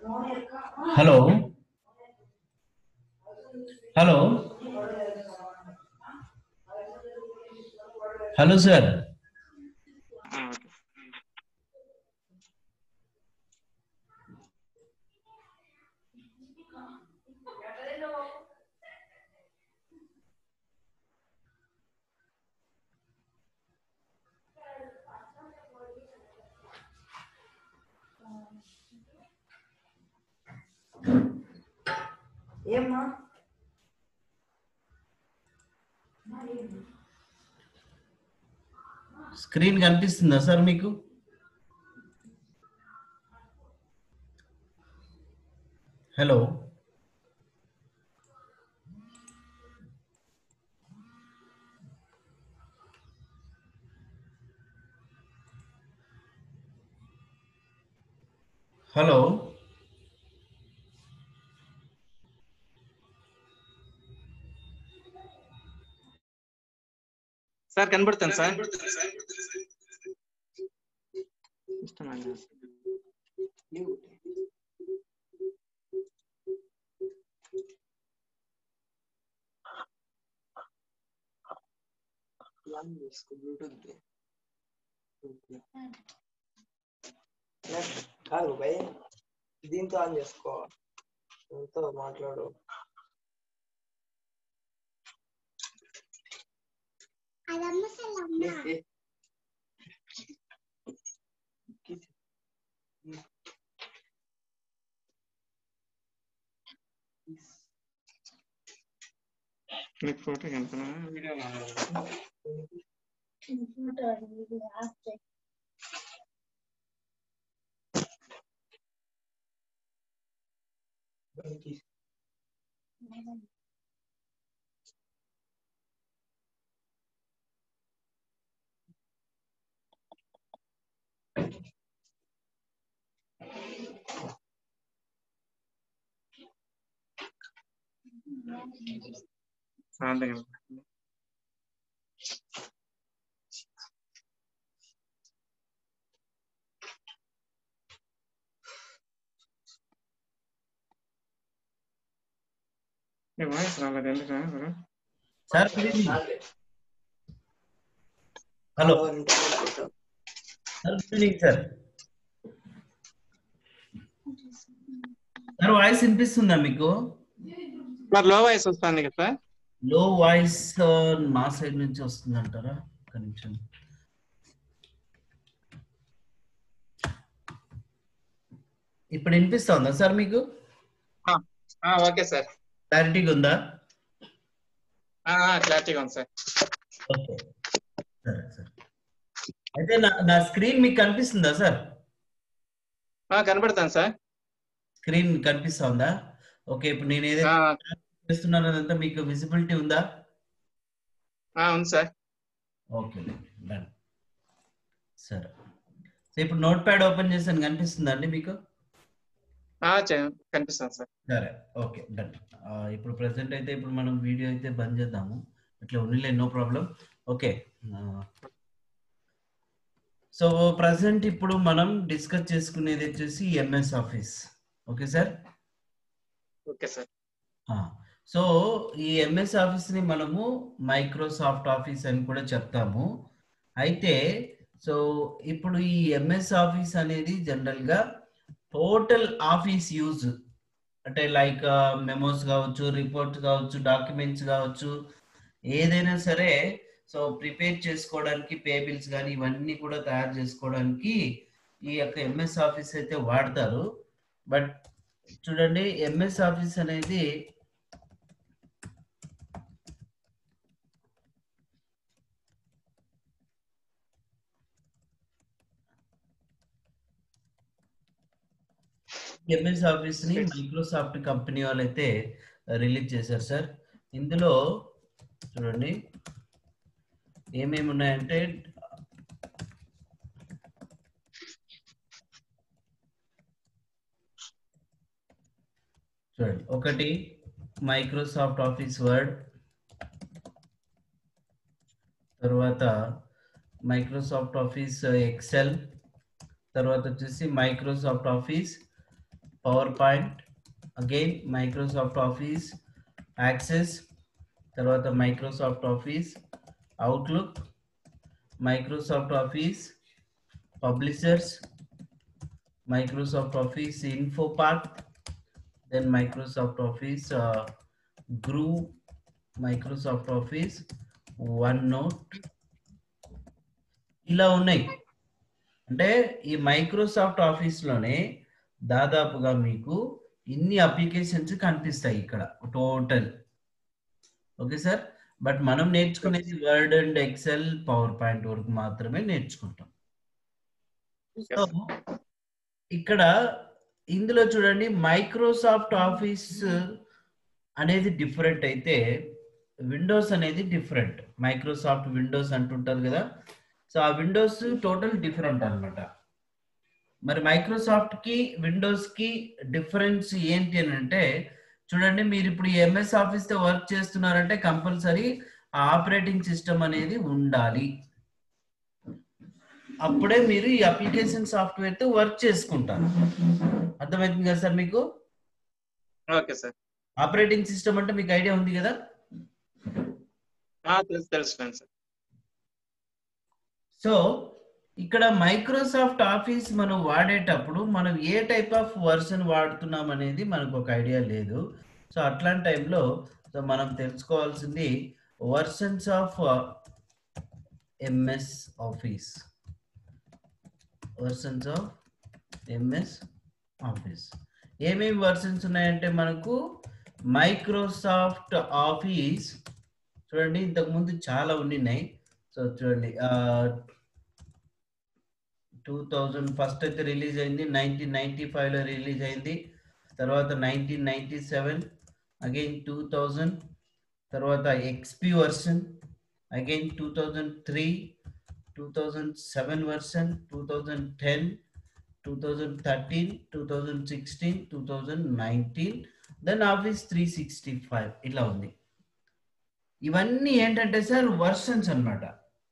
Hello hello hello sir ఏమ్మా screen కనిపిస్తుందా sir మీకు హలో హలో సార్ కనబడుతుంది సార్ ఇష్టమండి. ప్లాన్ చేసుకో బ్లూటూత్ కాదు భయ్ దీంతో ఆన్ చేసుకో దీంతో మాట్లాడు ఏ, ఏ. మీకు ఫోటో కనుక వీడియో బయటికి. సార్ దగ్గర మీ వాయిస్ రాలేదు ఎందుకు గురు సార్ గుడ్ ఈవినింగ్ చాలే. హలో ఓ, ఇంటర్నెట్ పెట్టు. Sir good evening sir sir voice వినిపిస్తుందా మీకు సార్ లో వాయిస్ వస్తుంది కదా సార్ లో వాయిస్ నా సైడ్ నుంచి వస్తుంది అంటారా ఒక నిమిషం ఇప్పుడు వినిపిస్తుందా సార్ మీకు ఓకే సార్ క్లారిటీగా ఉందా క్లారిటీగా ఉంది సార్ ఓకే సరే సార్ అయితే నా నా స్క్రీన్ మీకు కనిపిస్తుందా సార్ కనబడుతుంది సార్ స్క్రీన్ కనిపిస్తుందా ఓకే ఇప్పుడు నేను ఏదైతే చేస్తున్నానో అదంతా మీకు విజిబిలిటీ ఉందా ఉంది సార్ ఓకే డన్ సరే సో ఇప్పుడు నోట్ ప్యాడ్ ఓపెన్ చేసాను కనిపిస్తుందా అండి మీకు కనిపిస్తుంది సార్ సరే ఓకే డన్ ఇప్పుడు ప్రెసెంట్ అయితే ఇప్పుడు మనం వీడియో అయితే బంద్ చేద్దాము ఇట్లా ఉన్నిలే no problem okay so present ఇప్పుడు మనం డిస్కస్ చేసుకునేది వచ్చేసి MS Office okay sir okay sir so ఈ ఎంఎస్ ఆఫీస్ ని మనము మైక్రోసాఫ్ట్ ఆఫీస్ అని కూడా చెప్తాము అయితే సో ఇప్పుడు ఈ ఎంఎస్ ఆఫీస్ అనేది జనరల్ గా టోటల్ ఆఫీస్ యూజ్ అంటే లైక్ మెమోస్ కావచ్చు రిపోర్ట్స్ కావచ్చు డాక్యుమెంట్స్ కావచ్చు ఏదైనా సరే సో ప్రిపేర్ చేసుకోవడానికి పేబిల్స్ కానీ ఇవన్నీ కూడా తయారు చేసుకోవడానికి ఈ యొక్క ఎంఎస్ ఆఫీస్ అయితే వాడతారు బట్ చూడండి ఎంఎస్ ఆఫీస్ అనేది ఎంఎస్ ఆఫీస్ ని మైక్రోసాఫ్ట్ కంపెనీ వాళ్ళు అయితే రిలీజ్ చేశారు సార్ ఇందులో చూడండి ఏమేమి ఉన్నాయంటే చూడండి ఒకటి మైక్రోసాఫ్ట్ ఆఫీస్ వర్డ్ తర్వాత మైక్రోసాఫ్ట్ ఆఫీస్ ఎక్సెల్ తర్వాత వచ్చేసి Microsoft Office PowerPoint again Microsoft Office Access తర్వాత Microsoft Office Outlook Microsoft Office publishers Microsoft Office InfoPath then Microsoft Office Groove Microsoft Office OneNote ఇలా ఉన్నాయి అంటే ఈ Microsoft ఆఫీస్లోనే దాదాపుగా మీకు ఇన్ని అప్లికేషన్స్ కనిపిస్తాయి ఇక్కడ టోటల్ ఓకే సార్ బట్ మనం నేర్చుకునేది Word and Excel PowerPoint వరకు మాత్రమే నేర్చుకుంటాం సో ఇక్కడ ఇందులో చూడండి మైక్రోసాఫ్ట్ ఆఫీస్ అనేది డిఫరెంట్ అయితే విండోస్ అనేది డిఫరెంట్ మైక్రోసాఫ్ట్ విండోస్ అంటుంటారు కదా సో ఆ విండోస్ టోటల్ డిఫరెంట్ అనమాట మరి మైక్రోసాఫ్ట్ కి విండోస్ కి డిఫరెన్స్ ఏంటి అని అంటే చూడండి మీరు ఇప్పుడు ఎంఎస్ ఆఫీస్ తో వర్క్ చేస్తున్నారంటే కంపల్సరీ ఆ ఆపరేటింగ్ సిస్టమ్ అనేది ఉండాలి అప్పుడే మీరు ఈ అప్లికేషన్ సాఫ్ట్వేర్ తో వర్క్ చేసుకుంటారు అర్థమవుతుంది కదా సార్ మీకు ఓకే సార్ ఆపరేటింగ్ సిస్టమ్ అంటే మీకు ఐడియా ఉంది కదా తెలుసు తెలుసుకున్నాను సార్ సో ఇక్కడ మైక్రోసాఫ్ట్ ఆఫీస్ మనం వాడేటప్పుడు మనం ఏ టైప్ ఆఫ్ వర్షన్ వాడుతున్నాం అనేది మనకు ఒక ఐడియా లేదు సో అట్లాంటి టైంలో సో మనం తెలుసుకోవాల్సింది versions of MS Office versions of MS Office ఏమేమి వర్షన్స్ ఉన్నాయంటే మనకు మైక్రోసాఫ్ట్ ఆఫీస్ చూడండి ఇంతకుముందు చాలా ఉన్నాయి సో చూడండి టూ థౌజండ్ ఫస్ట్ అయితే రిలీజ్ అయింది నైన్టీన్ నైన్టీ ఫైవ్లో రిలీజ్ అయింది తర్వాత nineteen ninety seven again two thousand తర్వాత XP version again two thousand three two thousand seven version two thousand ten two thousand thirteen two thousand sixteen two thousand nineteen then Office three sixty five ఇలా ఉంది ఇవన్నీ ఏంటంటే sir versions అన్నమాట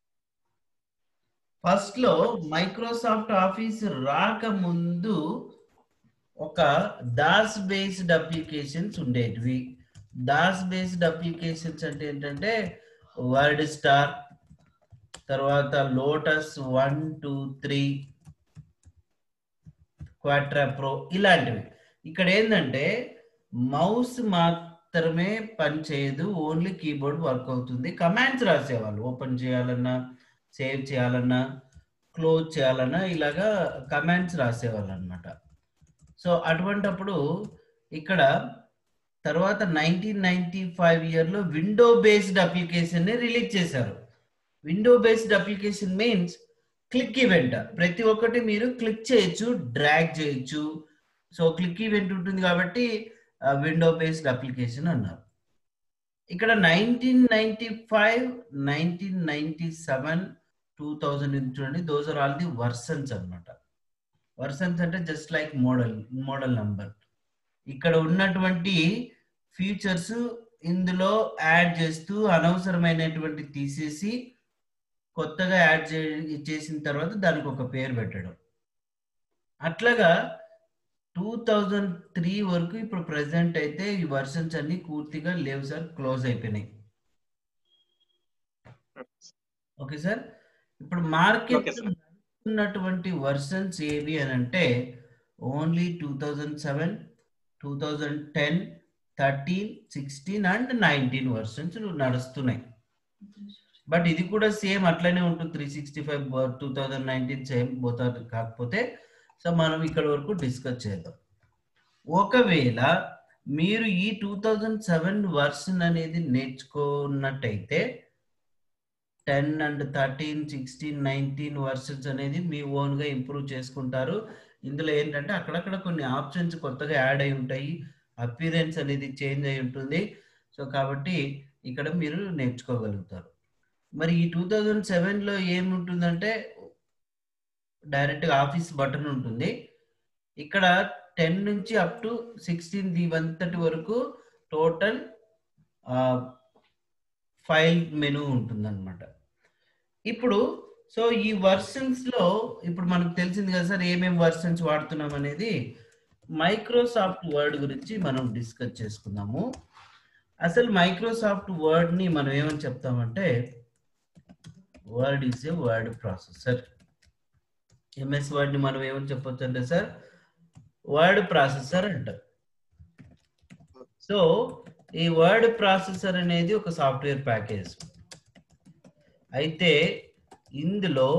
first లో Microsoft Office రాకముందు ఒక Das based applications ఉండేటివి Das based applications అంటే ఏంటంటే వర్డ్ స్టార్ తర్వాత Lotus one two three Quattro Pro ఇలాంటివి ఇక్కడ ఏంటంటే మౌస్ మాత్రమే పనిచేయదు ఓన్లీ కీబోర్డ్ వర్క్ అవుతుంది కమాండ్స్ రాసేవాళ్ళు ఓపెన్ చేయాలన్నా సేవ్ చేయాలన్నా క్లోజ్ చేయాలన్నా ఇలాగా కమాండ్స్ రాసేవాళ్ళు అనమాట సో అటువంటప్పుడు ఇక్కడ తర్వాత నైన్టీన్ నైన్టీ ఫైవ్ ఇయర్లో విండో బేస్డ్ అప్లికేషన్ని రిలీజ్ చేశారు window based application means click event ప్రతి ఒక్కటి మీరు క్లిక్ చేయొచ్చు డ్రాగ్ చేయొచ్చు సో క్లిక్ ఈవెంట్ ఉంటుంది కాబట్టి విండో బేస్డ్ అప్లికేషన్ అన్నారు ఇక్కడ nineteen ninety five nineteen ninety seven two thousand చూడండి those are all the versions అనమాట వర్సన్స్ అంటే just like model model number ఇక్కడ ఉన్నటువంటి ఫీచర్స్ ఇందులో యాడ్ చేస్తూ అనవసరమైనటువంటి తీసేసి కొత్తగా యాడ్ చేసిన తర్వాత దానికి ఒక పేరు పెట్టడం అట్లాగా టూ థౌజండ్ త్రీ వరకు ఇప్పుడు ప్రెసెంట్ అయితే ఈ వర్షన్స్ అన్ని పూర్తిగా లేవు సార్ క్లోజ్ అయిపోయినాయి ఓకే సార్ ఇప్పుడు మార్కెట్ Okay, sir. ఉన్నటువంటి వర్షన్స్ ఏవి అని అంటే only two thousand seven two thousand ten thirteen sixteen and nineteen versions నడుస్తున్నాయి బట్ ఇది కూడా సేమ్ అట్లనే ఉంటుంది three sixty five two thousand nineteen same పోతారు కాకపోతే సో మనం ఇక్కడ వరకు డిస్కస్ చేద్దాం ఒకవేళ మీరు ఈ టూ థౌజండ్ సెవెన్ వర్షన్ అనేది నేర్చుకున్నట్టయితే ten and thirteen sixteen nineteen versions అనేది మీ ఓన్గా ఇంప్రూవ్ చేసుకుంటారు ఇందులో ఏంటంటే అక్కడక్కడ కొన్ని ఆప్షన్స్ కొత్తగా యాడ్ అయి ఉంటాయి అపీరెన్స్ అనేది చేంజ్ అయి ఉంటుంది సో కాబట్టి ఇక్కడ మీరు నేర్చుకోగలుగుతారు మరి ఈ టూ థౌజండ్ సెవెన్లో ఏముంటుందంటే డైరెక్ట్గా ఆఫీస్ బటన్ ఉంటుంది ఇక్కడ టెన్ నుంచి అప్ టు సిక్స్టీన్ ఇవంతటి వరకు టోటల్ ఫైల్ మెనూ ఉంటుందన్నమాట ఇప్పుడు సో ఈ వర్షన్స్ లో ఇప్పుడు మనకు తెలిసింది కదా సార్ ఏమేమి వర్షన్స్ వాడుతున్నాం అనేది మైక్రోసాఫ్ట్ వర్డ్ గురించి మనం డిస్కస్ చేసుకుందాము అసలు మైక్రోసాఫ్ట్ వర్డ్ ని మనం ఏమని చెప్తామంటే Word is a word processor MS Word ని మనం ఏమని చెప్పొచ్చు అంటే సార్ వర్డ్ ప్రాసెసర్ అంటారు సో ఈ వర్డ్ ప్రాసెసర్ అనేది ఒక సాఫ్ట్వేర్ ప్యాకేజ్ అయితే ఇందులో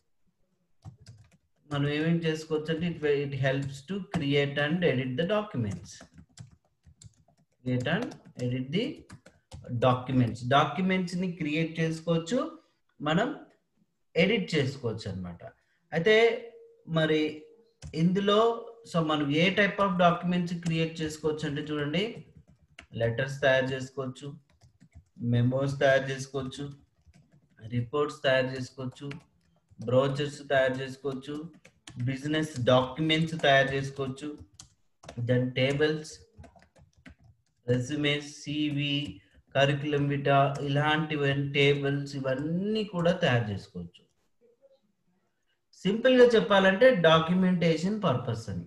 మనం ఏమేమి చేసుకోవచ్చు అంటే it it helps to create and edit the documents create and edit the documents documents ని క్రియేట్ చేసుకోవచ్చు మనం ఎడిట్ చేసుకోవచ్చు అన్నమాట అయితే మరి ఇందులో సో మనం ఏ టైప్ ఆఫ్ డాక్యుమెంట్స్ క్రియేట్ చేసుకోవచ్చు అంటే చూడండి లెటర్స్ తయారు చేసుకోవచ్చు మెమోస్ తయారు చేసుకోవచ్చు రిపోర్ట్స్ తయారు చేసుకోవచ్చు బ్రౌచర్స్ తయారు చేసుకోవచ్చు బిజినెస్ డాక్యుమెంట్స్ తయారు చేసుకోవచ్చు then tables resumes CV curriculum vitae ఇలాంటివి టేబుల్స్ ఇవన్నీ కూడా తయారు చేసుకోవచ్చు సింపుల్ గా చెప్పాలంటే డాక్యుమెంటేషన్ పర్పస్ అని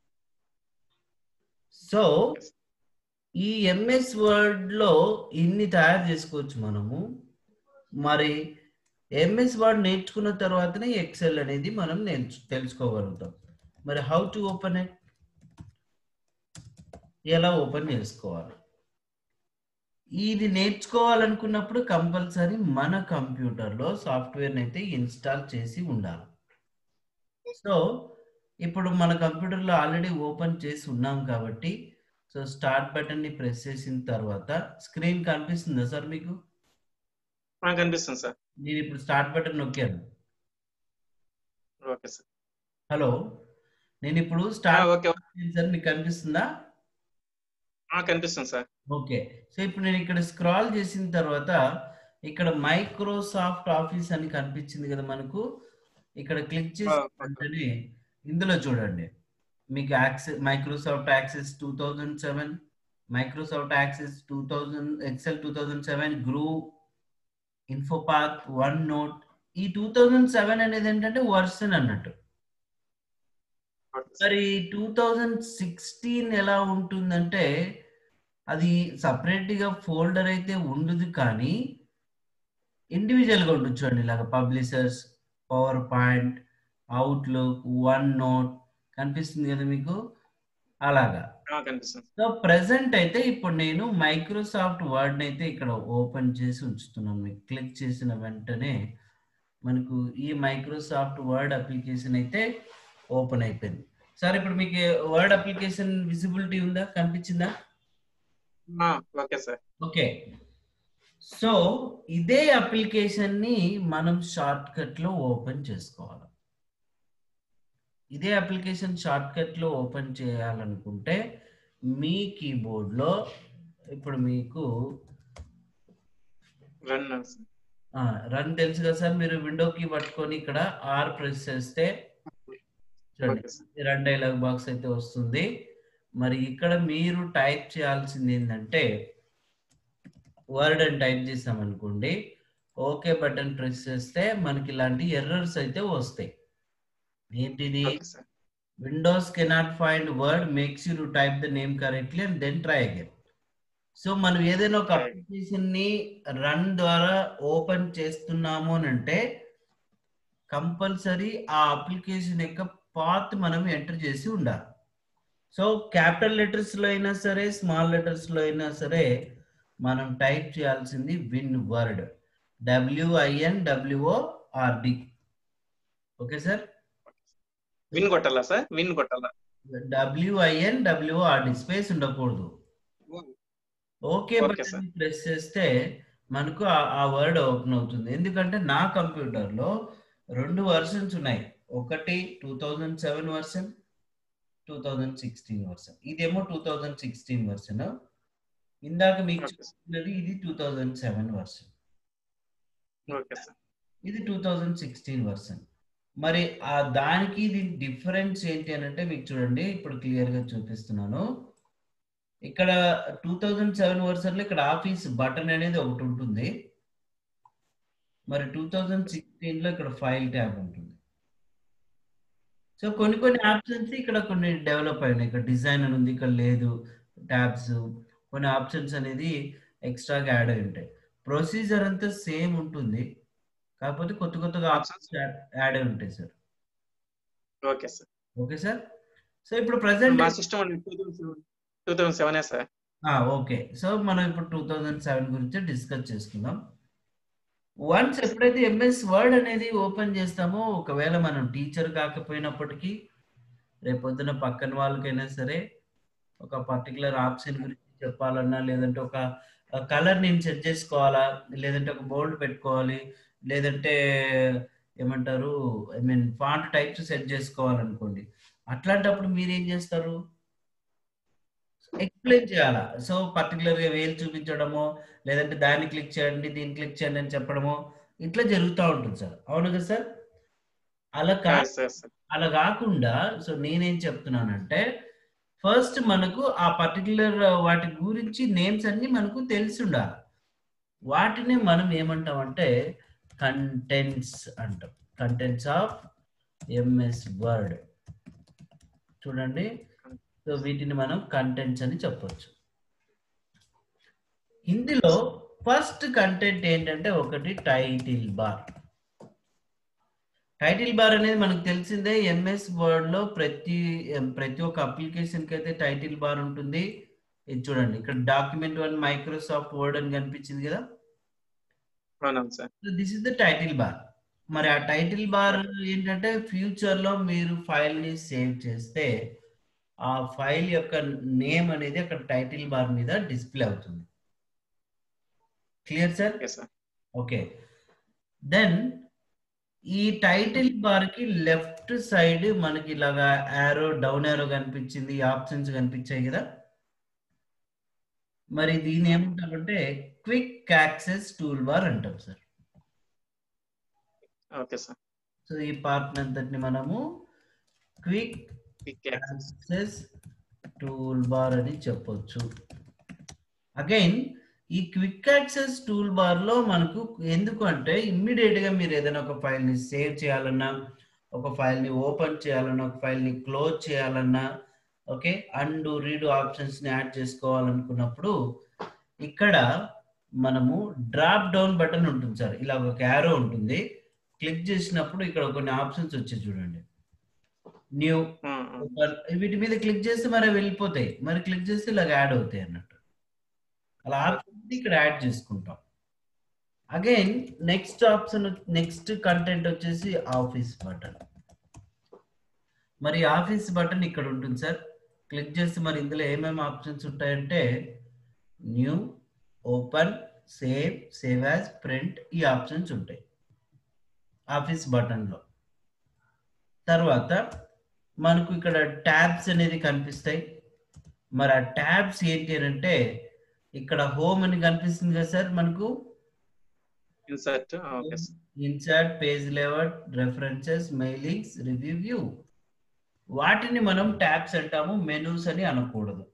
సో ఈ ఎంఎస్ వర్డ్ లో ఇన్ని తయారు చేసుకోవచ్చు మనము మరి ఎంఎస్ వర్డ్ నేర్చుకున్న తర్వాతనే ఎక్సెల్ అనేది మనం నేర్చు తెలుసుకోగలుగుతాం మరి హౌ టు ఓపెన్ ఇట్ ఎలా ఓపెన్ చేసుకోవాలి ఇది నేర్చుకోవాలనుకున్నప్పుడు కంపల్సరీ మన కంప్యూటర్లో సాఫ్ట్వేర్ని అయితే ఇన్స్టాల్ చేసి ఉండాలి సో ఇప్పుడు మన కంప్యూటర్లో ఆల్రెడీ ఓపెన్ చేసి ఉన్నాం కాబట్టి సో స్టార్ట్ బటన్ని ప్రెస్ చేసిన తర్వాత స్క్రీన్ కనిపిస్తుందా సార్ మీకు ఆ, కనిపిస్తుంది సార్ నేను ఇప్పుడు స్టార్ట్ బటన్ నొక్కాను ఓకే సార్ హలో నేను ఇప్పుడు ఆ, స్టార్ట్ ఓకే సార్ మీకు కనిపిస్తుందా ఆ, కనిపిస్తుంది సార్ ఓకే సో ఇప్పుడు నేను ఇక్కడ స్క్రాల్ చేసిన తర్వాత ఇక్కడ మైక్రోసాఫ్ట్ ఆఫీస్ అని కనిపించింది కదా మనకు ఇక్కడ క్లిక్ చేసి ఆ, వెంటనే ఇందులో చూడండి మీకు Access Microsoft Access two thousand seven Microsoft Access two thousand Excel two thousand seven Groove InfoPath OneNote ఈ టూ థౌజండ్ సెవెన్ అనేది ఏంటంటే వర్షన్ అన్నట్టు ఓకే సార్. మరి టూ థౌజండ్ సిక్స్టీన్ ఎలా ఉంటుందంటే అది సపరేట్ గా ఫోల్డర్ అయితే ఉండదు కానీ ఇండివిజువల్ గా ఉండొచ్చు చూడండి ఇలాగ publishers PowerPoint Outlook OneNote కనిపిస్తుంది కదా మీకు అలాగా ఆ, కనిపిస్తుంది సో ప్రెసెంట్ అయితే ఇప్పుడు నేను మైక్రోసాఫ్ట్ వర్డ్ అయితే ఇక్కడ ఓపెన్ చేసి ఉంచుతున్నాను మీకు క్లిక్ చేసిన వెంటనే మనకు ఈ మైక్రోసాఫ్ట్ వర్డ్ అప్లికేషన్ అయితే ఓపెన్ అయిపోయింది సార్ ఇప్పుడు మీకు వర్డ్ అప్లికేషన్ విజిబిలిటీ ఉందా కనిపించిందా ఆ, ఓకే సార్ ఓకే సో ఇదే అప్లికేషన్ ని మనం షార్ట్ కట్ లో ఓపెన్ చేసుకోవాలి ఇదే అప్లికేషన్ షార్ట్ కట్ లో ఓపెన్ చేయాలనుకుంటే మీ కీబోర్డ్ లో ఇప్పుడు మీకు రన్ రన్ తెలుసు కదా సార్ మీరు విండో కీ పట్టుకొని ఇక్కడ ఆర్ ప్రెస్ చేస్తే చూడండి okay sir run dialog box అయితే వస్తుంది మరి ఇక్కడ మీరు టైప్ చేయాల్సింది ఏంటంటే వర్డ్ అని టైప్ చేసాం అనుకోండి ఓకే బటన్ ప్రెస్ చేస్తే మనకి ఇలాంటి ఎర్రర్స్ అయితే వస్తాయి ఏంటిది okay sir Windows cannot find Word makes you to type the name correctly and then try again so మనం ఏదైనా ఒక Right. అప్లికేషన్ ని రన్ ద్వారా ఓపెన్ చేస్తున్నాము అని అంటే కంపల్సరీ ఆ అప్లికేషన్ యొక్క పాత్ మనం ఎంటర్ చేసి ఉండాలి సో క్యాపిటల్ లెటర్స్ లో అయినా సరే స్మాల్ లెటర్స్ లో అయినా సరే మనం టైప్ చేయాల్సింది win word W I N W O R D okay sir win కొట్టాలా సార్ విన్ కొట్టాలా డబ్ల్యూఐఎన్ డబ్ల్యూఆర్డి స్పేస్ ఉండకూడదు okay Okay, button sir. Press చేస్తే మనకు ఆ- ఆ వర్డ్ ఓపెన్ అవుతుంది ఎందుకంటే నా కంప్యూటర్ లో రెండు వర్షన్స్ ఉన్నాయి ఒకటి two thousand seven version two thousand sixteen version ఇదేమో టూ థౌజండ్ సిక్స్టీన్ వర్షన్ ఇందాక మీకు ఓకే సార్ చూపినది ఇది two thousand seven version okay sir ఇది టూ థౌజండ్ సిక్స్టీన్ వర్షన్ మరి ఆ దానికి ఇది డిఫరెన్స్ ఏంటి అని అంటే మీకు చూడండి ఇప్పుడు క్లియర్ గా చూపిస్తున్నాను ఇక్కడ టూ థౌజండ్ సెవెన్ వర్షన్ లో ఇక్కడ ఆఫీస్ బటన్ అనేది ఒకటి ఉంటుంది మరి టూ థౌజండ్ సిక్స్టీన్ లో ఇక్కడ ఫైల్ ట్యాబ్ ఉంటుంది సో కొన్ని కొన్ని ఆప్షన్స్ ఇక్కడ కొన్ని డెవలప్ అయినాయి ఇక్కడ డిజైన్ అని ఉంది ఇక్కడ లేదు ట్యాబ్స్ కొన్ని ఆప్షన్స్ అనేది ఎక్స్ట్రాగా యాడ్ అయి ఉంటాయి ప్రొసీజర్ అంతా సేమ్ ఉంటుంది కాకపోతే కొత్త కొత్తగా ఆప్షన్స్ యాడ్ అయి ఉంటాయి sir okay sir okay sir so ఇప్పుడు ప్రజెంట్ మా system two thousand seven sir okay so మనం ఇప్పుడు టూ థౌజండ్ సెవెన్ గురించి డిస్కస్ చేసుకుందాం వన్స్ ఎప్పుడైతే ఎంఎస్ వర్డ్ అనేది ఓపెన్ చేస్తామో ఒకవేళ మనం టీచర్ కాకపోయినప్పటికీ రేపొద్దున పక్కన వాళ్ళకైనా సరే ఒక పర్టికులర్ ఆప్షన్ గురించి చెప్పాలన్నా లేదంటే ఒక కలర్ నేను సెట్ చేసుకోవాలా లేదంటే ఒక బోల్డ్ పెట్టుకోవాలి లేదంటే ఏమంటారు I mean font types set చేసుకోవాలనుకోండి అట్లాంటప్పుడు మీరు ఏం చేస్తారు ఎక్స్ప్లెయిన్ చేయాలా సో పర్టికులర్ గా వేలు చూపించడమో లేదంటే దాన్ని క్లిక్ చేయండి దీన్ని క్లిక్ చేయండి అని చెప్పడమో ఇట్లా జరుగుతూ ఉంటుంది సార్ అవును కదా సార్ అలా కా సార్ సార్ అలా కాకుండా సో నేనేం చెప్తున్నానంటే ఫస్ట్ మనకు ఆ పర్టికులర్ వాటి గురించి నేమ్స్ అన్ని మనకు తెలిసి ఉండాలి వాటిని మనం ఏమంటామంటే కంటెంట్స్ అంటాం కంటెంట్స్ ఆఫ్ ఎంఎస్ వర్డ్ చూడండి సో వీటిని మనం కంటెంట్స్ అని చెప్పొచ్చు ఇందులో ఫస్ట్ కంటెంట్ ఏంటంటే ఒకటి టైటిల్ బార్ టైటిల్ బార్ అనేది మనకు తెలిసిందే ఎంఎస్ వర్డ్ లో ప్రతి ప్రతి ఒక్క అప్లికేషన్ కి అయితే టైటిల్ బార్ ఉంటుంది ఇది చూడండి ఇక్కడ డాక్యుమెంట్ వన్ మైక్రోసాఫ్ట్ వర్డ్ అని కనిపించింది కదా అవునవును sir this is the title bar మరి ఆ టైటిల్ బార్ ఏంటంటే ఫ్యూచర్ లో మీరు ఫైల్ ని సేవ్ చేస్తే ఆ ఫైల్ యొక్క నేమ్ అనేది అక్కడ టైటిల్ బార్ మీద డిస్ప్లే అవుతుంది clear sir okay sir okay then ఈ టైటిల్ బార్ కి లెఫ్ట్ సైడ్ మనకి ఇలాగా యారో డౌన్ యారో కనిపించింది ఆప్షన్స్ కనిపించాయి కదా మరి దీని ఏమంటామంటే క్విక్ యాక్సెస్ టూల్ బార్ అంటాం సార్ ఓకే సార్ సో ఈ పార్ట్ అంతటిని మనము quick quick access access tool bar అని చెప్పొచ్చు అగైన్ ఈ క్విక్ యాక్సెస్ టూల్ బార్ లో మనకు ఎందుకు అంటే ఇమ్మీడియట్ గా మీరు ఏదైనా ఒక ఫైల్ ని సేవ్ చేయాలన్నా ఒక ఫైల్ ని ఓపెన్ చేయాలన్నా ఒక ఫైల్ ని క్లోజ్ చేయాలన్నా ఓకే అండ్ రీడ్ ఆప్షన్స్ ని యాడ్ చేసుకోవాలనుకున్నప్పుడు ఇక్కడ మనము డ్రాప్ డౌన్ బటన్ ఉంటుంది సార్ ఇలా ఒక యారో ఉంటుంది క్లిక్ చేసినప్పుడు ఇక్కడ కొన్ని ఆప్షన్స్ వచ్చాయి చూడండి న్యూ వీటి మీద క్లిక్ చేస్తే మరి అవి వెళ్ళిపోతాయి మరి క్లిక్ చేస్తే ఇలాగ యాడ్ అవుతాయి అన్నట్టు అలా ఆప్షన్ ఇక్కడ యాడ్ చేసుకుంటాం again next option next content వచ్చేసి ఆఫీస్ బటన్ మరి ఆఫీస్ బటన్ ఇక్కడ ఉంటుంది సార్ క్లిక్ చేస్తే మరి ఇందులో ఏమేమి ఆప్షన్స్ ఉంటాయంటే new open save save as print ఈ ఆప్షన్స్ ఉంటాయి ఆఫీస్ బటన్లో తర్వాత మనకు ఇక్కడ ట్యాబ్స్ అనేది కనిపిస్తాయి మరి ఆ ట్యాబ్స్ ఏంటి అని అంటే ఇక్కడ హోమ్ అని కనిపిస్తుంది కదా సార్ మనకు insert okay sir insert page layout references mailings review view వాటిని మనం ట్యాబ్స్ అంటాము మెనూస్ అని అనకూడదు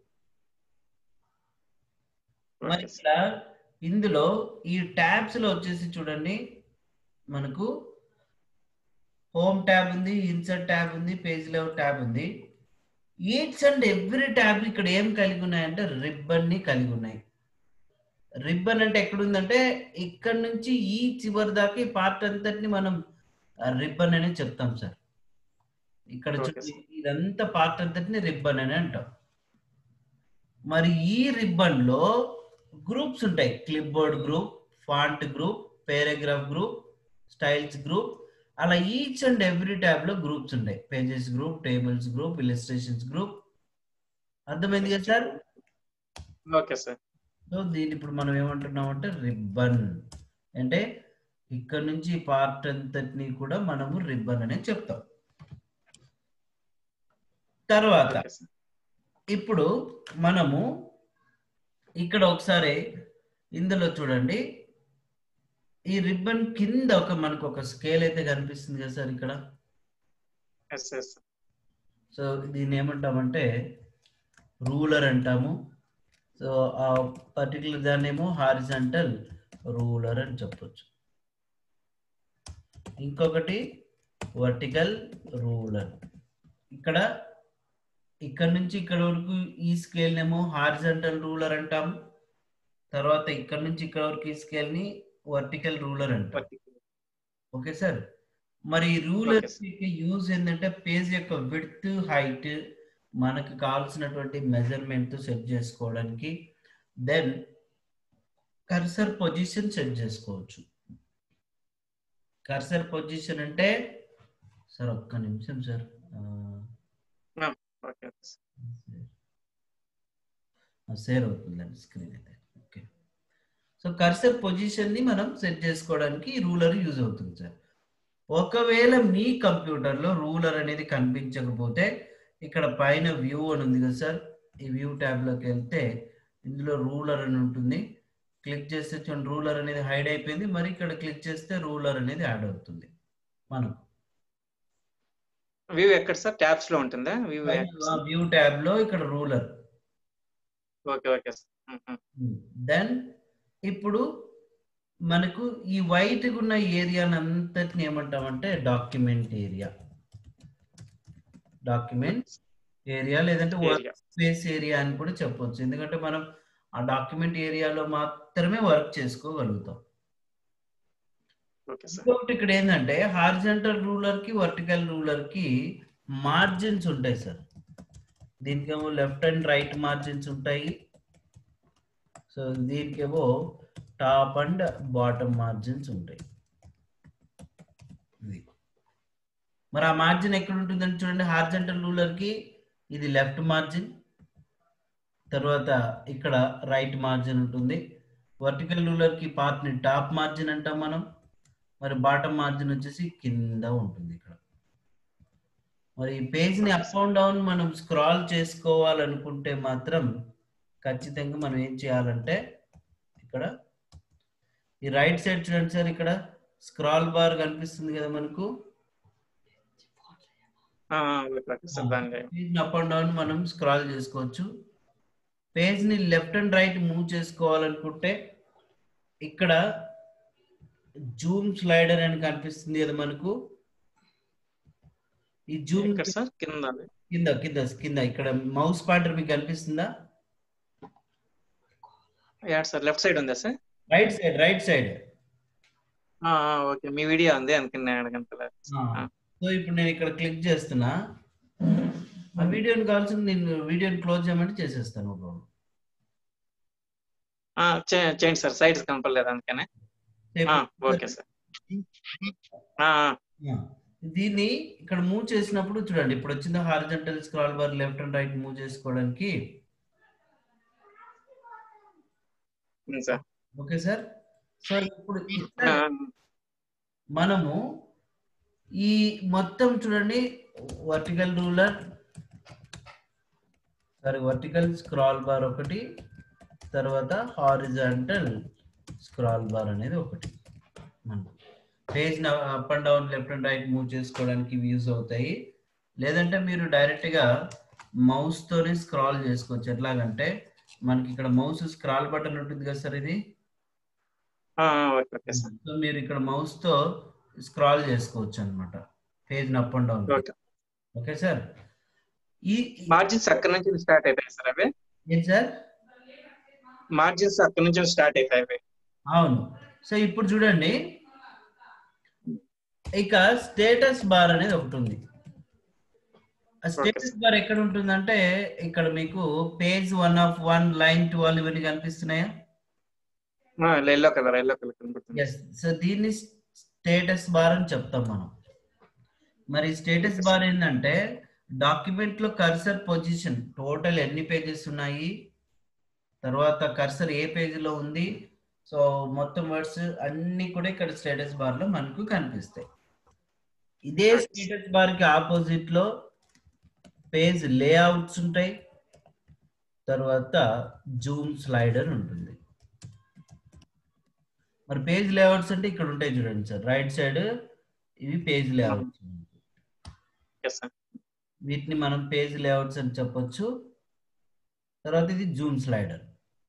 మరి ఓకే ఇక్కడ ఇందులో ఈ ట్యాబ్స్ లో వచ్చేసి చూడండి మనకు హోమ్ ట్యాబ్ ఉంది ఇన్సర్ట్ ట్యాబ్ ఉంది పేజ్ లేఅవుట్ ట్యాబ్ ఉంది ఈచ్ అండ్ ఎవ్రీ ట్యాబ్ ఇక్కడ ఏం కలిగి ఉన్నాయంటే రిబ్బన్ ని కలిగి ఉన్నాయి రిబ్బన్ అంటే ఎక్కడ ఉందంటే ఇక్కడ నుంచి ఈ చివరి దాకా ఈ పార్ట్ అంతటిని మనం రిబ్బన్ అనే చెప్తాం సార్ ఇక్కడ Okay, చూడండి, ఇదంతా పార్ట్ అంతటిని రిబ్బన్ అని అంటాం మరి ఈ రిబ్బన్ లో గ్రూప్స్ ఉంటాయి clipboard group font group paragraph group styles group అలా ఈచ్ అండ్ ఎవ్రీ ట్యాబ్ లో గ్రూప్స్ ఉంటాయి pages group tables group illustrations group అర్థమైంది కదా సార్ ఓకే సార్ సో దీన్ని ఇప్పుడు మనం ఏమంటున్నాం అంటే రిబ్బన్ అంటే ఇక్కడ నుంచి పార్ట్ అంతటిని కూడా మనము రిబ్బన్ అనే చెప్తాం తర్వాత ఓకే సార్ ఇప్పుడు మనము ఇక్కడ ఒకసారి ఇందులో చూడండి ఈ రిబ్బన్ కింద ఒక మనకు ఒక స్కేల్ అయితే కనిపిస్తుంది కదా సార్ ఇక్కడ ఎస్ ఎస్ సో దీన్ని ఏమంటామంటే రూలర్ అంటాము సో ఆ పర్టికులర్ దాన్ని ఏమో హారిజంటల్ రూలర్ అని చెప్పొచ్చు ఇంకొకటి వర్టికల్ రూలర్ ఇక్కడ ఇక్కడ నుంచి ఇక్కడ వరకు ఈ స్కేల్ ఏమో హారిజంటల్ రూలర్ అంటాం తర్వాత ఇక్కడ నుంచి ఇక్కడ వరకు ఈ స్కేల్ ని వర్టికల్ రూలర్ అంటాం ఓకే సార్ మరి రూలర్ Okay, sir. యొక్క యూజ్ ఏంటంటే పేజ్ యొక్క విడ్త్ హైట్ మనకు కావాల్సినటువంటి మెజర్మెంట్ సెట్ చేసుకోవడానికి దెన్ కర్సర్ పొజిషన్ సెట్ చేసుకోవచ్చు కర్సర్ పొజిషన్ అంటే సార్ ఒక్క నిమిషం సార్ ఓకే షేర్ అవుతుందండి స్క్రీన్ అయితే ఓకే సో కర్సర్ పొజిషన్ ని మనం సెట్ చేసుకోవడానికి రూలర్ యూజ్ అవుతుంది సార్ ఒకవేళ మీ కంప్యూటర్లో రూలర్ అనేది కనిపించకపోతే ఇక్కడ పైన వ్యూ అని ఉంది కదా సార్ ఈ వ్యూ ట్యాబ్లోకి వెళ్తే ఇందులో రూలర్ అని ఉంటుంది క్లిక్ చేస్తే చూడండి రూలర్ అనేది హైడ్ అయిపోయింది మరి ఇక్కడ క్లిక్ చేస్తే రూలర్ అనేది యాడ్ అవుతుంది మనకు వ్యూ ఎక్కడ సార్ ట్యాబ్స్ లో ఉంటుందా వ్యూ వ్యూ ట్యాబ్ లో ఇక్కడ ruler okay okay sir then ఇప్పుడు మనకు ఈ వైట్ ఉన్న ఏరియాని అంతటిని ఏమంటామంటే డాక్యుమెంట్ ఏరియా డాక్యుమెంట్ ఏరియా లేదంటే వర్క్ స్పేస్ ఏరియా అని కూడా చెప్పొచ్చు ఎందుకంటే మనం ఆ డాక్యుమెంట్ ఏరియాలో మాత్రమే వర్క్ చేసుకోగలుగుతాం ఓకే సార్ ఇంకొకటి ఇక్కడ ఏంటంటే హార్జెంటల్ రూలర్ కి వర్టికల్ రూలర్ కి మార్జిన్స్ ఉంటాయి సార్ దీనికేమో లెఫ్ట్ అండ్ రైట్ మార్జిన్స్ ఉంటాయి సో దీనికేమో టాప్ అండ్ బాటమ్ మార్జిన్స్ ఉంటాయి ఇది మరి ఆ మార్జిన్ ఎక్కడ ఉంటుందని చూడండి హార్జెంటల్ రూలర్ కి ఇది లెఫ్ట్ మార్జిన్ తర్వాత ఇక్కడ రైట్ మార్జిన్ ఉంటుంది వర్టికల్ రూలర్ కి పార్ట్ ని టాప్ మార్జిన్ అంటాం మనం మరి బాటమ్ మార్జిన్ వచ్చేసి కింద ఉంటుంది ఇక్కడ మరి ఈ పేజ్ ని అప్ అండ్ డౌన్ మనం స్క్రాల్ చేసుకోవాలనుకుంటే మాత్రం ఖచ్చితంగా మనం ఏం చేయాలంటే ఇక్కడ ఈ రైట్ సైడ్ చూడండి సార్ ఇక్కడ స్క్రాల్ బార్ కనిపిస్తుంది కదా మనకు ఓకే సార్ దాన్ని పేజ్ అప్ అండ్ డౌన్ మనం స్క్రాల్ చేసుకోవచ్చు పేజ్ ని లెఫ్ట్ అండ్ రైట్ మూవ్ చేసుకోవాలనుకుంటే ఇక్కడ జూమ్ స్లైడర్ అని కనిపిస్తుంది కదా మనకు ఈ జూమ్ ఎక్కడ సార్ కింద కింద కింద కింద ఇక్కడ మౌస్ పాయింటర్ మీకు కనిపిస్తుందా యాడ్ సార్ లెఫ్ట్ సైడ్ ఉందా sir right side right side okay మీ వీడియో ఉంది అందుకని అడగంతలేదు సో ఇప్పుడు నేను ఇక్కడ క్లిక్ చేస్తున్నా ఆ వీడియోని కావాల్సింది నేను వీడియోని క్లోజ్ చేయమంటే చేసేస్తాను ఒక చేయండి సార్ సైడ్స్ కనపడలేదు అందుకనే ఓకే సార్ దీన్ని ఇక్కడ మూవ్ చేసినప్పుడు చూడండి ఇప్పుడు వచ్చింది horizontal scroll bar left and right move చేసుకోవడానికి సార్ ఓకే సార్ సో ఇప్పుడు ఇక్కడ మనము ఈ మొత్తం చూడండి vertical ruler sorry vertical scroll bar ఒకటి తర్వాత హారిజాంటల్ స్క్రాల్ బార్ అనేది ఒకటి మనకు page up and down left and right move చేసుకోవడానికి యూజ్ అవుతాయి లేదంటే మీరు డైరెక్ట్ గా మౌస్ తోనే స్క్రాల్ చేసుకోవచ్చు ఎట్లాగంటే మనకి ఇక్కడ మౌస్ స్క్రాల్ బటన్ ఉంటుంది కదా సార్ ఇది ఓకే సార్ సో మీరు ఇక్కడ మౌస్ తో స్క్రాల్ చేసుకోవచ్చు అనమాట page up and down okay okay sir ఈ మార్జిన్స్ అక్కడ నుంచి స్టార్ట్ అయిపోయాయి సార్ అవి ఏంటి సార్ మార్జిన్స్ అక్కడ నుంచి స్టార్ట్ అయిపోయాయి అవును సో ఇప్పుడు చూడండి ఇక స్టేటస్ బార్ అనేది ఒకటి ఉంది ఆ స్టేటస్ బార్ ఎక్కడ ఉంటుందంటే ఇక్కడ మీకు page one of one line twelve ఇవన్నీ కనిపిస్తున్నాయా ఎల్లో కలర్ ఎల్లో కలర్ కనబడుతుంది ఎస్ సో దీన్ని స్టేటస్ బార్ అని చెప్తాం మనం మరి స్టేటస్ బార్ ఏంటంటే డాక్యుమెంట్ లో కర్సర్ పొజిషన్ టోటల్ ఎన్ని పేజెస్ ఉన్నాయి తర్వాత కర్సర్ ఏ పేజీలో ఉంది సో మొత్తం వర్డ్స్ అన్ని కూడా ఇక్కడ స్టేటస్ బార్ లో మనకు కనిపిస్తాయి ఇదే స్టేటస్ బార్ కి ఆపోజిట్ లో పేజ్ లేఅవుట్స్ ఉంటాయి తర్వాత జూమ్ స్లైడర్ ఉంటుంది మరి పేజ్ లేఅవుట్స్ అంటే ఇక్కడ ఉంటాయి చూడండి సార్ రైట్ సైడ్ ఇవి పేజ్ లేఅవుట్స్ సార్ వీటిని మనం పేజ్ లేఅవుట్స్ అని చెప్పొచ్చు తర్వాత ఇది జూమ్ స్లైడర్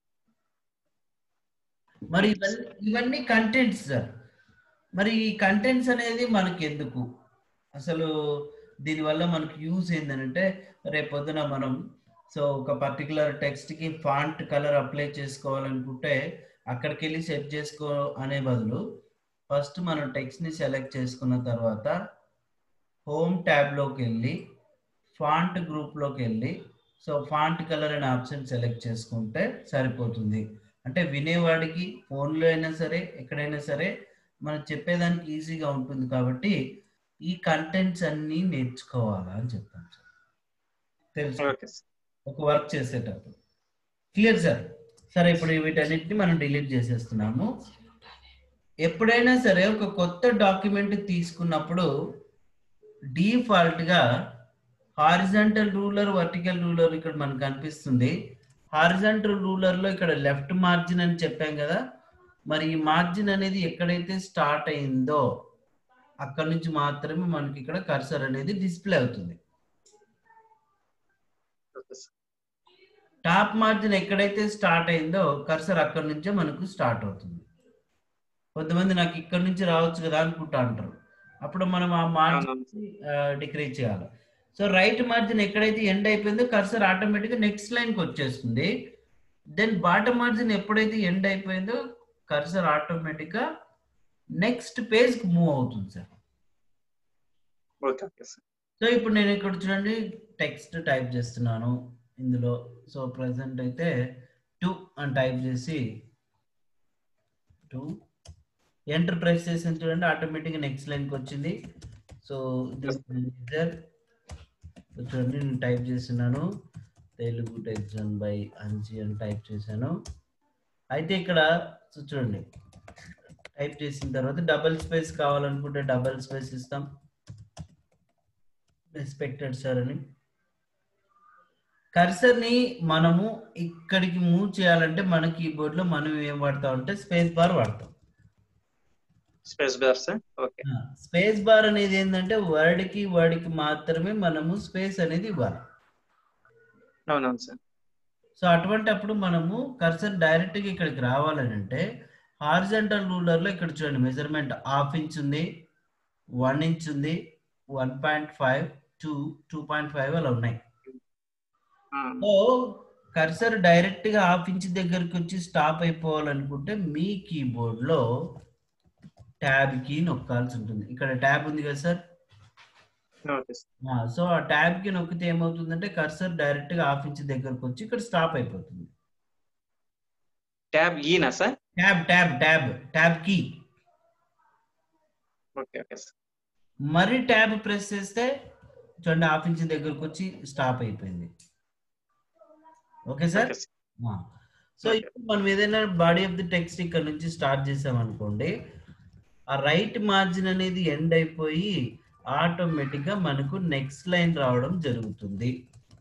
మరి ఇవన్నీ ఇవన్నీ కంటెంట్స్ సార్ మరి ఈ కంటెంట్స్ అనేది మనకి ఎందుకు అసలు దీనివల్ల మనకు యూజ్ ఏంటంటే రేపొద్దున మనం సో ఒక పర్టికులర్ టెక్స్ట్కి ఫాంట్ కలర్ అప్లై చేసుకోవాలనుకుంటే అక్కడికి వెళ్ళి సెట్ చేసుకో అనే బదులు ఫస్ట్ మనం టెక్స్ట్ని సెలెక్ట్ చేసుకున్న తర్వాత హోమ్ ట్యాబ్లోకి వెళ్ళి ఫాంట్ గ్రూప్లోకి వెళ్ళి సో ఫాంట్ కలర్ అనే ఆప్షన్ సెలెక్ట్ చేసుకుంటే సరిపోతుంది అంటే వినేవాడికి ఫోన్లో అయినా సరే ఎక్కడైనా సరే మనం చెప్పేదానికి ఈజీగా ఉంటుంది కాబట్టి ఈ కంటెంట్స్ అన్నీ నేర్చుకోవాలా అని చెప్తాను సార్ తెలుసు ఓకే సార్ ఒక వర్క్ చేసేటప్పుడు క్లియర్ సార్ సరే ఇప్పుడు వీటన్నిటిని మనం డిలీట్ చేసేస్తున్నాము ఎప్పుడైనా సరే ఒక కొత్త డాక్యుమెంట్ తీసుకున్నప్పుడు డిఫాల్ట్గా హారిజంటల్ రూలర్ వర్టికల్ రూలర్ ఇక్కడ మనకు కనిపిస్తుంది హారిజంటల్ రూలర్లో ఇక్కడ లెఫ్ట్ మార్జిన్ అని చెప్పాం కదా మరి ఈ మార్జిన్ అనేది ఎక్కడైతే స్టార్ట్ అయిందో అక్కడ నుంచి మాత్రమే మనకి ఇక్కడ కర్సర్ అనేది డిస్ప్లే అవుతుంది ఓకే సార్ టాప్ మార్జిన్ ఎక్కడైతే స్టార్ట్ అయిందో కర్సర్ అక్కడ నుంచే మనకు స్టార్ట్ అవుతుంది కొంతమంది నాకు ఇక్కడ నుంచి రావచ్చు కదా అనుకుంటా అంటారు అప్పుడు మనం ఆ మార్జిన్ అవునవును డిక్రీజ్ చేయాలి సో రైట్ మార్జిన్ ఎక్కడైతే ఎండ్ అయిపోయిందో కర్సర్ ఆటోమేటిక్గా నెక్స్ట్ లైన్కి వచ్చేస్తుంది దెన్ బాటమ్ మార్జిన్ ఎప్పుడైతే ఎండ్ అయిపోయిందో కర్సర్ ఆటోమేటిక్గా నెక్స్ట్ పేజ్కి మూవ్ అవుతుంది sir okay okay sir so ఇప్పుడు నేను ఇక్కడ చూడండి టెక్స్ట్ టైప్ చేస్తున్నాను ఇందులో సో ప్రజెంట్ అయితే టూ అని టైప్ చేసి టూ ఎంటర్ ప్రెస్ చేసిన చూడండి ఆటోమేటిక్గా నెక్స్ట్ లైన్కి వచ్చింది సో చూడండి నేను టైప్ చేస్తున్నాను తెలుగు టెక్జన్ బై అంజి అని టైప్ చేశాను అయితే ఇక్కడ సో చూడండి టైప్ చేసిన తర్వాత డబల్ స్పేస్ కావాలనుకుంటే డబల్ స్పేస్ ఇస్తాం రెస్పెక్టెడ్ సార్ అని కర్సర్ని మనము ఇక్కడికి మూవ్ చేయాలంటే మన కీబోర్డ్ లో మనం ఏం వాడతాం అంటే స్పేస్ బార్ వాడతాం space bar sir okay space bar అనేది ఏంటంటే వర్డ్ కి వర్డ్ కి మాత్రమే మనము స్పేస్ అనేది ఇవ్వాలి అవునవును సార్ సో అటువంటి అప్పుడు మనము కర్సర్ డైరెక్ట్ గా ఇక్కడికి రావాలని అంటే హార్జెంటల్ రూలర్ లో ఇక్కడ చూడండి మెజర్మెంట్ హాఫ్ ఇంచ్ ఉంది వన్ ఇంచ్ ఉంది one point five two two point five అలా ఉన్నాయి సో కర్సర్ డైరెక్ట్ గా హాఫ్ ఇంచ్ దగ్గరికి వచ్చి స్టాప్ అయిపోవాలనుకుంటే మీ కీబోర్డ్ లో ట్యాబ్ కి నొక్కాల్సి ఉంటుంది ఇక్కడ ట్యాబ్ ఉంది కదా సార్ ఓకే సార్ సో ఆ ట్యాబ్ కి నొక్కితే ఏమవుతుందంటే కర్సర్ డైరెక్ట్ గా హాఫ్ ఇంచ్ దగ్గరకు వచ్చి ఇక్కడ స్టాప్ అయిపోతుంది ట్యాబ్ ఈనా sir tab tab tab tab key okay okay sir మరి ట్యాబ్ ప్రెస్ చేస్తే చూడండి హాఫ్ ఇంచ్ దగ్గరకు వచ్చి స్టాప్ అయిపోయింది okay sir okay sir so ఇప్పుడు మనం ఏదైనా బాడీ ఆఫ్ ది టెక్స్ట్ ఇక్కడ నుంచి స్టార్ట్ చేసామనుకోండి ఆ రైట్ మార్జిన్ అనేది ఎండ్ అయిపోయి ఆటోమేటిక్ గా మనకు నెక్స్ట్ లైన్ రావడం జరుగుతుంది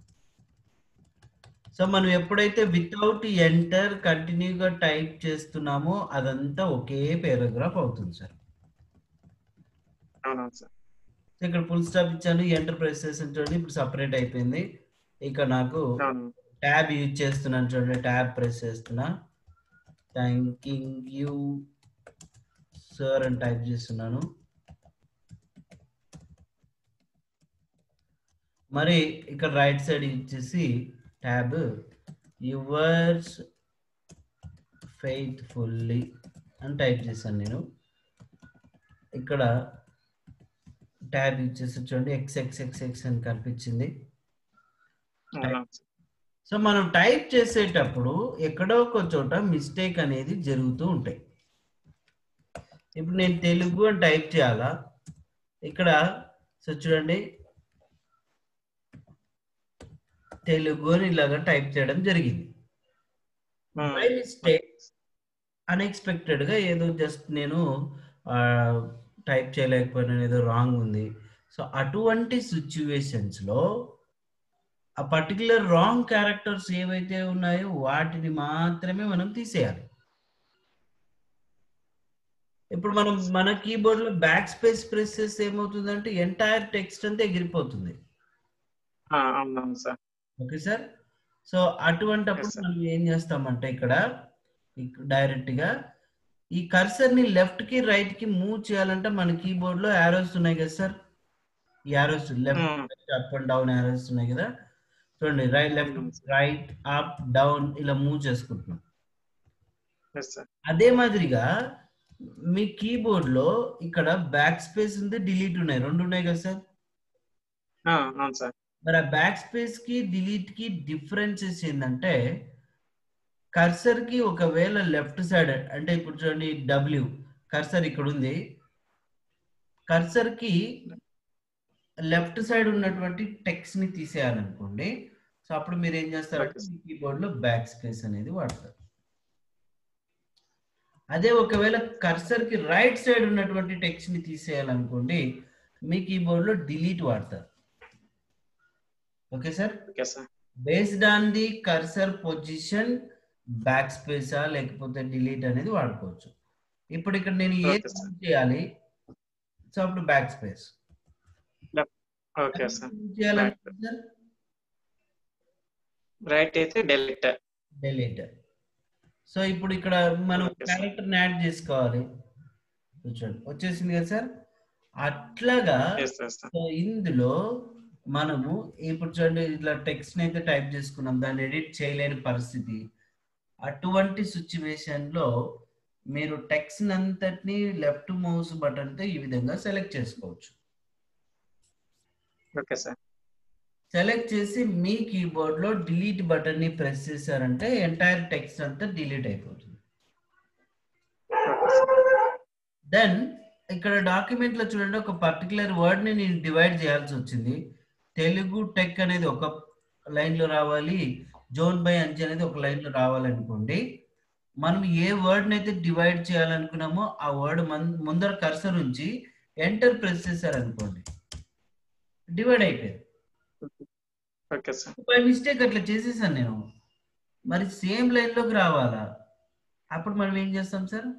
సో మనం ఎప్పుడైతే వితౌట్ ఎంటర్ కంటిన్యూగా టైప్ చేస్తున్నామో అదంతా ఒకే పారాగ్రాఫ్ అవుతుంది సార్ అవునవును సార్ సో ఇక్కడ ఫుల్ స్టాప్ ఇచ్చాను ఎంటర్ ప్రెస్ చేసాను చూడండి ఇప్పుడు సపరేట్ అయిపోయింది ఇక నాకు అవును ట్యాబ్ యూజ్ చేస్తున్నాను చూడండి ట్యాబ్ ప్రెస్ చేస్తున్నా థ్యాంకింగ్ యూ సార్ అని టైప్ చేస్తున్నాను మరి ఇక్కడ రైట్ సైడ్ ఇచ్చేసి ట్యాబ్ యువర్స్ ఫెయిత్ఫుల్లీ అని టైప్ చేశాను నేను ఇక్కడ ట్యాబ్ ఇచ్చేసి చూడండి ఎక్స్ ఎక్స్ ఎక్స్ ఎక్స్ అని కనిపించింది అవునవును సార్ సో మనం టైప్ చేసేటప్పుడు ఎక్కడో ఒక చోట మిస్టేక్ అనేది జరుగుతూ ఉంటాయి ఇప్పుడు నేను తెలుగు అని టైప్ చేయాలా ఇక్కడ సో చూడండి తెలుగు అని ఇలాగా టైప్ చేయడం జరిగింది బై మిస్టేక్ అన్ఎక్స్పెక్టెడ్ గా ఏదో జస్ట్ నేను టైప్ చేయలేకపోయినాను ఏదో రాంగ్ ఉంది సో అటువంటి సిచ్యువేషన్స్ లో ఆ పర్టికులర్ రాంగ్ క్యారెక్టర్స్ ఏవైతే ఉన్నాయో వాటిని మాత్రమే మనం తీసేయాలి ఇప్పుడు మనం మన కీబోర్డ్ లో బ్యాక్ స్పేస్ ప్రెస్ చేస్తే ఏమవుతుందంటే ఎంటైర్ టెక్స్ట్ అంతా ఎగిరిపోతుంది ఆ, అవునవును సార్ ఓకే సార్ సో అటువంటప్పుడు Yes, sir. మనం ఏం చేస్తామంటే ఇక్కడ డైరెక్ట్ గా ఈ కర్సర్ ని లెఫ్ట్ కి రైట్ కి మూవ్ చేయాలంటే మన కీబోర్డ్ లో యారోస్ ఉన్నాయి కదా సార్ ఈ arrows left up and down arrows ఉన్నాయి కదా చూడండి right left Hmm. Right up down ఇలా మూవ్ చేసుకుంటున్నాం ఎస్ సార్ అదే మాదిరిగా మీ కీబోర్డ్ లో ఇక్కడ బ్యాక్ స్పేస్ ఉంది డిలీట్ ఉన్నాయి రెండు ఉన్నాయి కదా సార్ అవును సార్ మరి ఆ బ్యాక్ స్పేస్ కి డిలీట్ కి డిఫరెన్సెస్ ఏంటంటే కర్సర్ కి ఒకవేళ లెఫ్ట్ సైడ్ అంటే ఇప్పుడు చూడండి డబ్ల్యూ కర్సర్ ఇక్కడ ఉంది కర్సర్ కి లెఫ్ట్ సైడ్ ఉన్నటువంటి టెక్స్ట్ ని తీసేయాలనుకోండి సో అప్పుడు మీరు ఏం చేస్తారంటే మీ కీబోర్డ్ లో బ్యాక్ స్పేస్ అనేది వాడతారు అదే ఒకవేళ కర్సర్ కి రైట్ సైడ్ ఉన్నటువంటి టెక్స్ట్ ని తీసేయాలనుకోండి మీ కీబోర్డ్ లో డిలీట్ వాడతారు okay sir okay sir based on the cursor position back స్పేసా లేకపోతే డిలీట్ అనేది వాడుకోవచ్చు ఇప్పుడు ఇక్కడ నేను ఏ Okay, sir. చేయాలి సో అప్పుడు బ్యాక్ స్పేస్ ఓకే సార్ చేయాలంటే సార్ రైట్ అయితే డెలిట్ డిలీట్ సో ఇప్పుడు ఇక్కడ మనం Okay, sir. క్యారెక్టర్ యాడ్ చేసుకోవాలి చూడండి వచ్చేసింది కదా సార్ అట్లాగా ఎస్ ఎస్ సార్ సో ఇందులో మనము ఇప్పుడు చూడండి ఇట్లా టెక్స్ట్ అయితే టైప్ చేసుకున్నాం దాన్ని ఎడిట్ చేయలేని పరిస్థితి అటువంటి సిచ్యువేషన్ లో మీరు టెక్స్ట్ అంతటిని లెఫ్ట్ మౌస్ బటన్ తో ఈ విధంగా సెలెక్ట్ చేసుకోవచ్చు ఓకే సార్ సెలెక్ట్ చేసి మీ కీబోర్డ్ లో డిలీట్ బటన్ ని ప్రెస్ చేశారంటే ఎంటైర్ టెక్స్ట్ అంతా డిలీట్ అయిపోతుంది ఓకే సార్ దెన్ ఇక్కడ డాక్యుమెంట్ లో చూడండి ఒక పర్టికులర్ వర్డ్ ని నేను డివైడ్ చేయాల్సి వచ్చింది తెలుగు టెక్ అనేది ఒక లైన్ లో రావాలి జోన్ బై అంచు అనేది ఒక లైన్ లో రావాలనుకోండి మనం ఏ వర్డ్ అయితే డివైడ్ చేయాలనుకున్నామో ఆ వర్డ్ ముందర కర్సర్ ఉంచి ఎంటర్ ప్రెస్ చేశారనుకోండి డివైడ్ అయిపోయింది ఓకే సార్ బై మిస్టేక్ అట్లా చేసేసాను నేను మరి సేమ్ లైన్ లోకి రావాలా అప్పుడు మనం ఏం చేస్తాం sir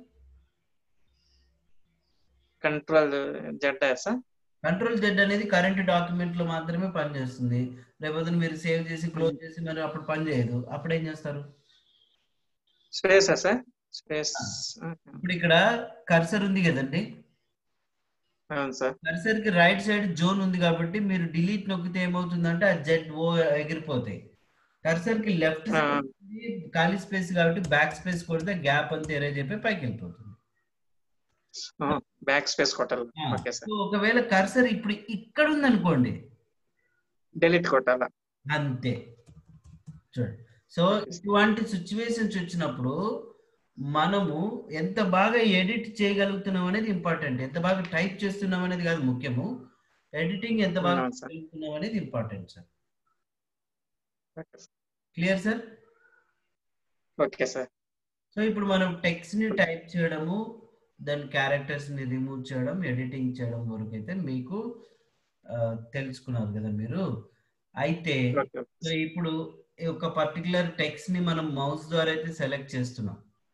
control Z sir control Z అనేది కరెంట్ డాక్యుమెంట్ లో మాత్రమే పనిచేస్తుంది లేకపోతే మీరు సేవ్ చేసి క్లోజ్ చేసి మరి అప్పుడు పని చేయదు అప్పుడు ఏం చేస్తారు స్పేస్ సార్ స్పేస్ ఇప్పుడు ఇక్కడ కర్సర్ ఉంది కదండి అవును సార్ కర్సర్ కి రైట్ సైడ్ జోన్ ఉంది కాబట్టి మీరు డిలీట్ నొక్కితే ఏమవుతుందంటే ఆ జెడ్ ఓ ఎగిరిపోతాయి కర్సర్ కి లెఫ్ట్ ఆ. ఖాళీ స్పేస్ కాబట్టి బ్యాక్ స్పేస్ కొడితే గ్యాప్ అంతా ఎరేజ్ అయిపోయి పైకి వెళ్ళిపోతుంది బ్యాక్ స్పేస్ కొట్టాలి ఆ, ఓకే సార్ సో ఒకవేళ కర్సర్ ఇప్పుడు ఇక్కడ ఉంది అనుకోండి డెలిట్ కొట్టాలా అంతే చూడండి సో ఇటువంటి సిచ్యువేషన్స్ వచ్చినప్పుడు మనము ఎంత బాగా ఎడిట్ చేయగలుగుతున్నాం అనేది ఇంపార్టెంట్ ఎంత బాగా టైప్ చేస్తున్నాం అనేది కాదు ముఖ్యము ఎడిటింగ్ ఎంత బాగా అవును సార్. చేయగలుగుతున్నాం అనేది important sir okay sir. Clear sir okay sir so ఇప్పుడు మనం టెక్స్ట్ ని టైప్ చేయడము దాని క్యారెక్టర్స్ ని రిమూవ్ చేయడం ఎడిటింగ్ చేయడం వరకు అయితే మీకు ఆ, తెలుసుకున్నారు కదా మీరు అయితే ఓకే సో ఇప్పుడు ఈ ఒక పర్టికులర్ టెక్స్ట్ ని మనం మౌస్ ద్వారా అయితే సెలెక్ట్ చేస్తున్నాం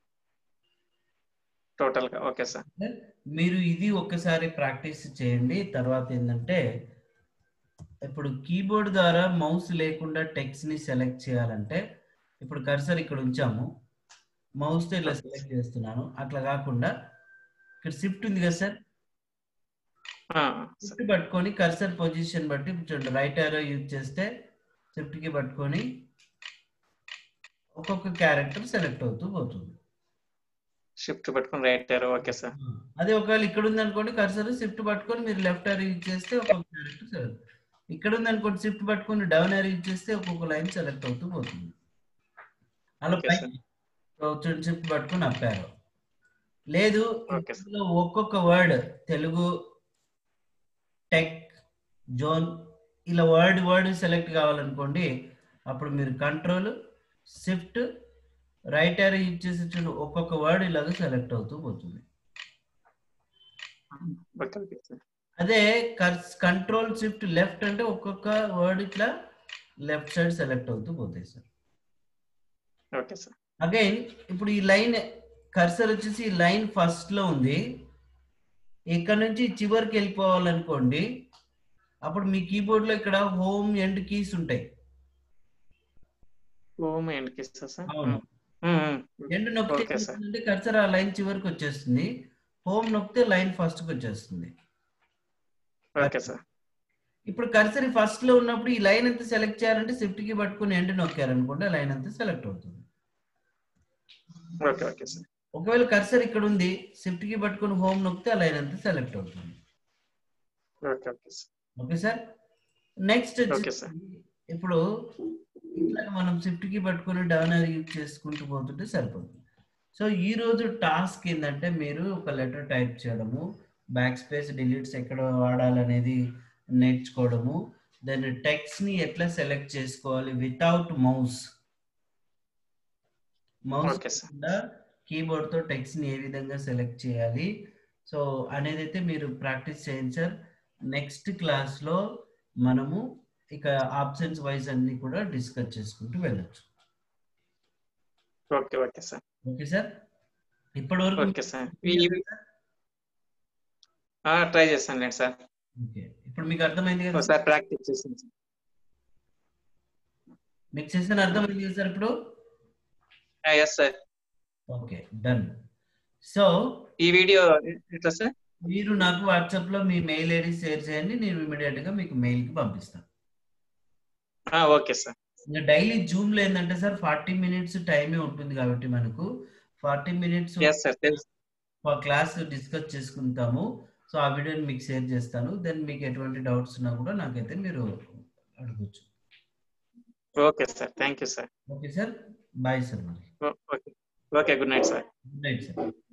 టోటల్ గా ఓకే సార్ మీరు ఇది ఒక్కసారి ప్రాక్టీస్ చేయండి తర్వాత ఏంటంటే ఇప్పుడు కీబోర్డ్ ద్వారా మౌస్ లేకుండా టెక్స్ట్ ని సెలెక్ట్ చేయాలంటే ఇప్పుడు కర్సర్ ఇక్కడ ఉంచాము మౌస్ తో ఇట్లా సెలెక్ట్ చేస్తున్నాను అట్లా కాకుండా ఇక్కడ షిఫ్ట్ ఉంది కదా సార్ షిఫ్ట్ పట్టుకొని కర్సర్ పొజిషన్ బట్టి చూడండి రైట్ ఆరో యూజ్ చేస్తే షిఫ్ట్ కి పట్టుకొని ఒక్కొక్క క్యారెక్టర్ సెలెక్ట్ అవుతూ పోతుంది షిఫ్ట్ పట్టుకుని రైట్ ఓకే సార్ అదే ఒకవేళ ఇక్కడ ఉంది అనుకోండి కర్సర్ షిఫ్ట్ పట్టుకొని మీరు లెఫ్ట్ ఆర్ యూజ్ చేస్తే ఒక్కొక్క క్యారెక్టర్ సెలెక్ట్ ఇక్కడ ఉంది అనుకోండి షిఫ్ట్ పట్టుకొని డౌన్ ఆర్ యూజ్ చేస్తే ఒక్కొక్క లైన్ సెలెక్ట్ అవుతూ పోతుంది అలా Okay, పైకి చూడండి షిఫ్ట్ పట్టుకొని అప్పారు లేదు Okay, sir. ఇందులో ఒక్కొక్క వర్డ్ తెలుగు టెక్ జోన్ ఇలా వర్డ్ వర్డ్ సెలెక్ట్ కావాలనుకోండి అప్పుడు మీరు control shift right arrow use చేసి చూడండి ఒక్కొక్క వర్డ్ ఇలాగ సెలెక్ట్ అవుతూ పోతుంది ఓకే ఓకే సార్ అదే కంట్రోల్ షిఫ్ట్ లెఫ్ట్ అంటే ఒక్కొక్క వర్డ్ ఇట్లా లెఫ్ట్ సైడ్ సెలెక్ట్ అవుతూ పోతాయి సార్ ఓకే సార్ అగైన్ ఇప్పుడు ఈ లైన్ కర్సర్ వచ్చేసి ఈ లైన్ ఫస్ట్ లో ఉంది ఇక్కడ నుంచి చివరికి వెళ్ళిపోవాలనుకోండి అప్పుడు మీ కీబోర్డ్ లో ఇక్కడ హోమ్ ఎండ్ కీస్ ఉంటాయి హోమ్ అండ్ కిస్ సార్ అవును. ఎండ్ నొక్కితే Okay, sir. అంటే కర్సర్ ఆ లైన్ చివరికి వచ్చేస్తుంది హోమ్ నొక్కితే లైన్ ఫస్ట్ కి వచ్చేస్తుంది ఓకే సార్ ఇప్పుడు కర్సర్ ఫస్ట్ లో ఉన్నప్పుడు ఈ లైన్ అంతా సెలెక్ట్ చేయాలంటే షిఫ్ట్ కి పట్టుకుని ఎండ్ నొక్కారు అనుకోండి లైన్ అంతా సెలెక్ట్ అవుతుంది ఓకే ఓకే సార్ ఒకవేళ కర్సర్ ఇక్కడ ఉంది షిఫ్ట్ కి పట్టుకుని హోమ్ నొక్కితే ఆ లైన్ అంతా సెలెక్ట్ అవుతుంది okay okay sir okay sir next okay sir ఇప్పుడు ఇట్లా మనం షిఫ్ట్ కి పట్టుకుని డౌన్ యూజ్ చేసుకుంటూ పోతుంటే సరిపోతుంది సో ఈ రోజు టాస్క్ ఏంటంటే మీరు ఒక లెటర్ టైప్ చేయడము బ్యాక్ స్పేస్ డిలీట్స్ ఎక్కడ వాడాలనేది నేర్చుకోవడము దెన్ టెక్స్ట్ ని ఎట్లా సెలెక్ట్ చేసుకోవాలి without mouse mouse okay sir keyboard తో టెక్స్ట్ ని ఏ విధంగా సెలెక్ట్ చేయాలి సో అనేది అయితే మీరు ప్రాక్టీస్ చేయండి సార్ నెక్స్ట్ క్లాస్ లో మనము ఇక ఆప్షన్స్ వైజ్ అన్ని కూడా డిస్కస్ చేసుకుంటూ వెళ్ళొచ్చు okay okay sir okay sir ఇప్పటి వరకు ఓకే సార్ ట్రై చేస్తాను లేండి సార్ ఓకే ఇప్పుడు మీకు అర్థమైంది కదా ఒకసారి ప్రాక్టీస్ చేసాను సార్ మీకు సెషన్ అర్థమైంది కదా సార్ ఇప్పుడు yes sir okay done so ఈ వీడియో ఎట్లా సార్ మీరు నాకు వాట్సాప్ లో మీ మెయిల్ ఐడి షేర్ చేయండి నేను ఇమీడియట్ గా మీకు మెయిల్ కి పంపిస్తాను ఓకే సార్ ఇంకా డైలీ జూమ్ లో ఏంటంటే సార్ ఫార్టీ మినిట్స్ టైమే ఉంటుంది కాబట్టి మనకు ఫార్టీ మినిట్స్ ఎస్ సార్ తెలుసు క్లాస్ డిస్కస్ చేసుకుంటాము సో ఆ వీడియోని మీకు షేర్ చేస్తాను దెన్ మీకు ఎటువంటి డౌట్స్ ఉన్నా కూడా నాకైతే మీరు అడగచ్చు okay sir thank you sir okay sir bye sir మరి okay okay good night sir good night sir